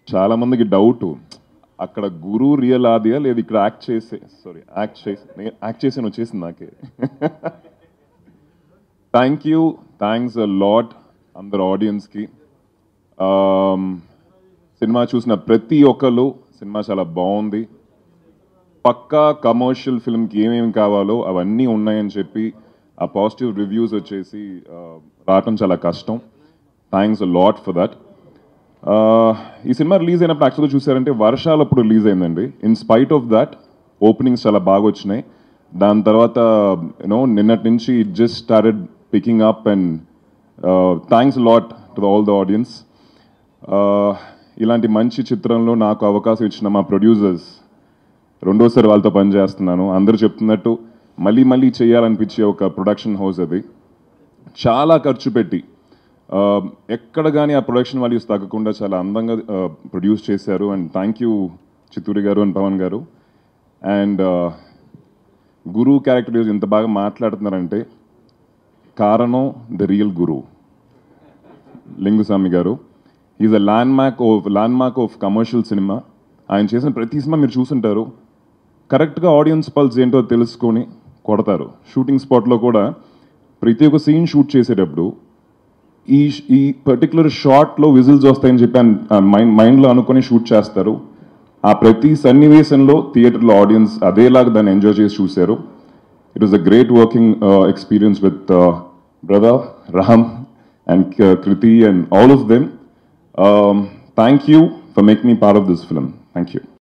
చాలా మందికి డౌట్ అక్కడ గురు రియల్ ఆదియా లేదు ఇక్కడ యాక్ట్ చేసే సారీ యాక్ట్ చేసి యాక్ట్ చేసి వచ్చేసింది నాకే థ్యాంక్ యూ థ్యాంక్స్ లాట్ అందరు ఆడియన్స్కి సినిమా చూసిన ప్రతి ఒక్కరు సినిమా చాలా బాగుంది పక్కా కమర్షియల్ ఫిల్మ్కి ఏమేమి కావాలో అవన్నీ ఉన్నాయని చెప్పి ఆ పాజిటివ్ రివ్యూస్ వచ్చేసి ఆ, రావటం చాలా కష్టం థ్యాంక్స్ లాట్ ఫర్ దట్ ఈ సినిమా రిలీజ్ అయినప్పుడు యాక్చువల్గా చూసారంటే వర్షాలప్పుడు రిలీజ్ అయిందండి in spite of that openings చాలా బాగా వచ్చినాయి దాని తర్వాత యూనో నిన్నటి నుంచి it just started picking up and thanks lot to all the audience ఇలాంటి మంచి చిత్రంలో నాకు అవకాశం ఇచ్చిన మా ప్రొడ్యూసర్స్ రెండోసారి వాళ్ళతో పనిచేస్తున్నాను అందరూ చెప్తున్నట్టు మళ్ళీ మళ్ళీ చేయాలనిపించే ఒక ప్రొడక్షన్ హౌస్ అది చాలా ఖర్చు పెట్టి ఆ, ఎక్కడ కానీ ఆ ప్రొడక్షన్ వాల్యూస్ తగ్గకుండా చాలా అందంగా ప్రొడ్యూస్ చేశారు అండ్ థ్యాంక్ యూ చిత్తూరి గారు అండ్ పవన్ గారు అండ్ గురు క్యారెక్టర్ ఇంత బాగా మాట్లాడుతున్నారంటే కారణం the real guru Lingusamy garu is a landmark of landmark of commercial cinema ఆయన చేసిన ప్రతి సినిమా మీరు చూసుంటారు కరెక్ట్గా ఆడియన్స్ పల్స్ ఏంటో తెలుసుకొని కొడతారు షూటింగ్ స్పాట్లో కూడా ప్రతి ఒక్క సీన్ షూట్ చేసేటప్పుడు ఈ ఈ పర్టికులర్ షార్ట్లో విజిల్స్ వస్తాయని చెప్పి మైండ్ మైండ్లో అనుకొని షూట్ చేస్తారు ఆ ప్రతి సన్నివేశంలో థియేటర్లో ఆడియన్స్ అదేలాగా దాన్ని ఎంజాయ్ చేసి చూశారు it was a great working experience with brother Ram and Kriti and all of them thank you for make me part of this film thank you